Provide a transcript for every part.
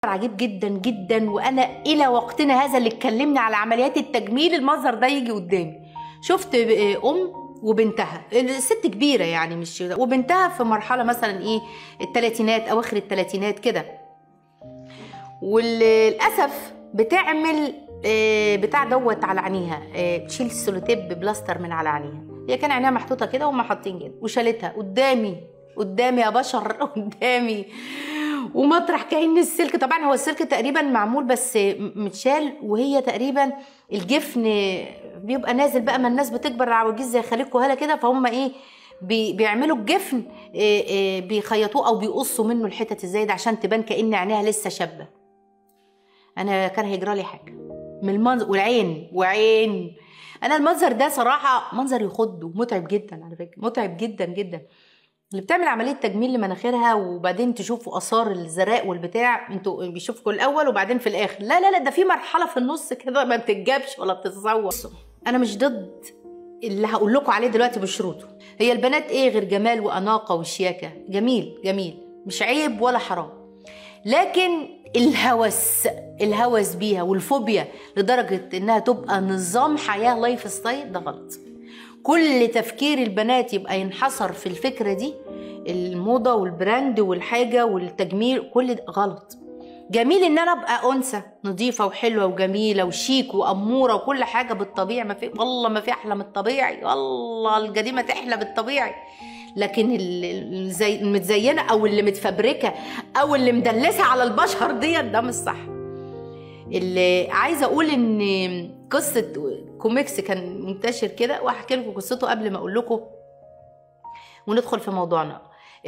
عجيب جدا جدا وانا الى وقتنا هذا اللي اتكلمنا على عمليات التجميل المظهر ده يجي قدامي شفت ام وبنتها الست كبيره يعني مش وبنتها في مرحله مثلا ايه الثلاثينات اواخر الثلاثينات كده وللاسف بتعمل آه، بتاع دوت على عينيها آه، تشيل السولوتيب بلاستر من على عينيها هي كان عينيها محطوطه كده وهم حاطين كده وشالتها قدامي قدامي يا بشر قدامي ومطرح كأن السلك طبعا هو السلك تقريبا معمول بس متشال وهي تقريبا الجفن بيبقى نازل بقى ما الناس بتكبر عواجيز زي خليج وهلا كده فهم ايه بي بيعملوا الجفن إيه إيه بيخيطوه او بيقصوا منه الحتت الزايده عشان تبان كأن عينيها لسه شابه انا كان هيجرى لي حاجه من المنظر والعين وعين انا المنظر ده صراحه منظر يخض ومتعب جدا على فكره متعب جدا جدا اللي بتعمل عمليه تجميل لمناخيرها وبعدين تشوفوا اثار الزراء والبتاع انتوا بيشوفكوا الاول وبعدين في الاخر لا لا لا ده في مرحله في النص كده ما بتتجابش ولا بتتصور انا مش ضد اللي هقول لكم عليه دلوقتي بشروطه هي البنات ايه غير جمال واناقه وشياكه جميل جميل مش عيب ولا حرام لكن الهوس الهوس بيها والفوبيا لدرجه انها تبقى نظام حياه لايف ستايل ده غلط كل تفكير البنات يبقى ينحصر في الفكره دي الموضه والبراند والحاجه والتجميل كل ده غلط جميل ان انا ابقى انثى نظيفه وحلوه وجميله وشيك واموره وكل حاجه بالطبيعي ما في والله ما في احلى من الطبيعي والله الجريمه تحلى بالطبيعي لكن ال- زي المتزينه او اللي متفبركه او اللي مدلسه على البشر ديت ده مش صح اللي عايزه اقول ان قصه كوميكس كان منتشر كده وهحكي لكم قصته قبل ما اقول لكم وندخل في موضوعنا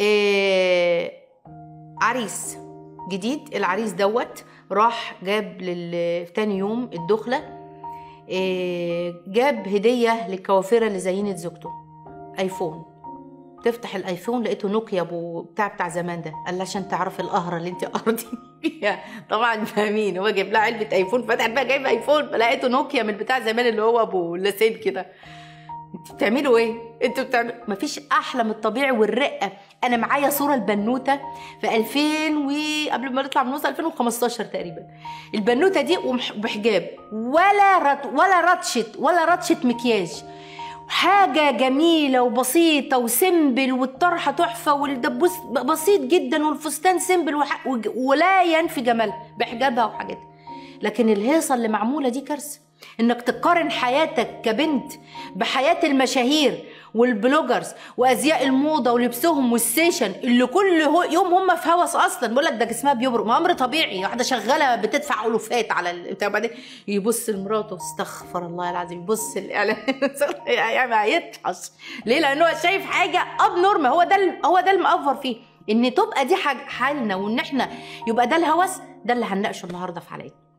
إيه عريس جديد العريس دوت راح جاب لل تاني يوم الدخله إيه جاب هديه للكوافره اللي زينت زوجته ايفون تفتح الايفون لقيته نوكيا ابو بتاع بتاع زمان ده قال لها عشان تعرفي القهره اللي انت قهرتي فيها طبعا فاهمين هو جايب لها علبه ايفون فتحت بقى جايب ايفون فلقيته نوكيا من بتاع زمان اللي هو ابو لاسين كده انتوا بتعملوا ايه؟ انتوا بتعملوا مفيش احلى من الطبيعي والرقه انا معايا صوره البنوته في 2000 و قبل ما نطلع من نص 2015 تقريبا البنوته دي ومح- بحجاب ولا رت... ولا رطشت ولا رطشت مكياج حاجة جميلة وبسيطة وسيمبل والطرحة تحفة والدبوس بسيط جدا والفستان سيمبل وح... وج- ولا ينفي جمالها بحجابها وحاجاتها لكن الهيصة اللي معمولة دي كارثة انك تقارن حياتك كبنت بحياة المشاهير والبلوجرز وازياء الموضه ولبسهم والسيشن اللي كل هو يوم هم في هوس اصلا بقول لك ده جسمها بيبرق ما امر طبيعي واحده شغاله بتدفع الوفات على ال- بتاع بعدين يبص لمراته استغفر الله العظيم يبص الاعلان يعني هيطحش ليه لان هو شايف حاجه اب نورمال هو ده ال- هو ده المأفر فيه ان تبقى دي حاج- حالنا وان احنا يبقى ده الهوس ده اللي هنناقشه النهارده في حلقتنا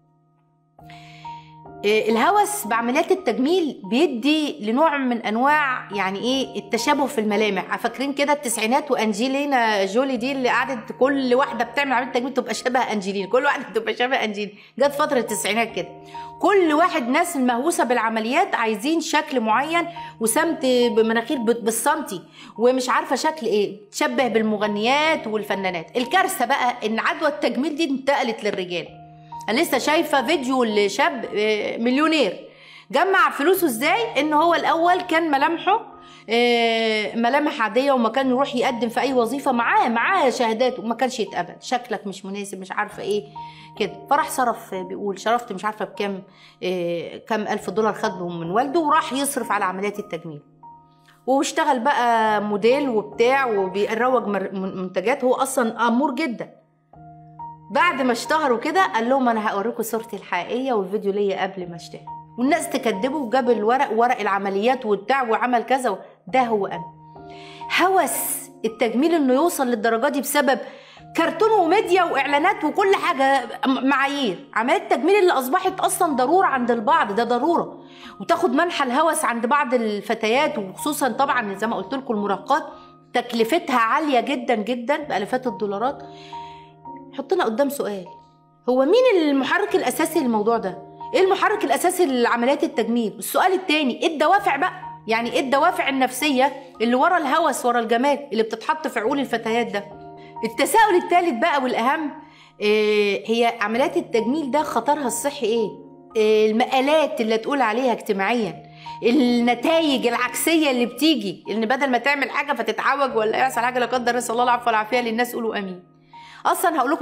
إيه، الهوس بعمليات التجميل بيدي لنوع من انواع يعني ايه التشابه في الملامح فاكرين كده التسعينات وانجلينا جولي دي اللي قعدت كل واحده بتعمل عمليه تجميل تبقى شبه انجلينا كل واحده تبقى شبه انجلينا جت فتره التسعينات كده كل واحد ناس المهووسه بالعمليات عايزين شكل معين وسمت بمناخير بال- بالسنتي ومش عارفه شكل ايه تشبه بالمغنيات والفنانات الكارثه بقى ان عدوى التجميل دي انتقلت للرجال انا لسه شايفه فيديو لشاب آه، مليونير جمع فلوسه ازاي ان هو الاول كان ملامحه آه، ملامح عاديه وما كان يروح يقدم في اي وظيفه معاه معاه شهادات وما كانش يتقبل شكلك مش مناسب مش عارفه ايه كده فراح صرف آه، بيقول شرفت مش عارفه بكام آه، كام الف دولار خدهم من والده وراح يصرف على عمليات التجميل واشتغل بقى موديل وبتاع وبيروج مر- منتجات هو اصلا امور جدا بعد ما اشتهروا كده قال لهم انا هوريكم صورتي الحقيقيه والفيديو ليا قبل ما اشتهر والناس تكذبه وجاب الورق ورق العمليات وبتاع وعمل كذا و- ده هو انا هوس التجميل انه يوصل للدرجه دي بسبب كرتون وميديا واعلانات وكل حاجه م- معايير عمليات التجميل اللي اصبحت اصلا ضروره عند البعض ده ضروره وتاخد منحى الهوس عند بعض الفتيات وخصوصا طبعا زي ما قلت لكم المراهقات تكلفتها عاليه جدا جدا بالافات الدولارات حطنا قدام سؤال هو مين المحرك الاساسي للموضوع ده ايه المحرك الاساسي لعمليات التجميل السؤال التاني ايه الدوافع بقى يعني ايه الدوافع النفسيه اللي ورا الهوس ورا الجمال اللي بتتحط في عقول الفتيات ده التساؤل الثالث بقى والاهم إيه هي عمليات التجميل ده خطرها الصحي ايه إيه المقالات اللي تقول عليها اجتماعيا النتائج العكسيه اللي بتيجي ان بدل ما تعمل حاجه فتتعوج ولا يحصل حاجه لا قدر الله العفو والعافيه للناس قولوا امين اصلا هقول لكم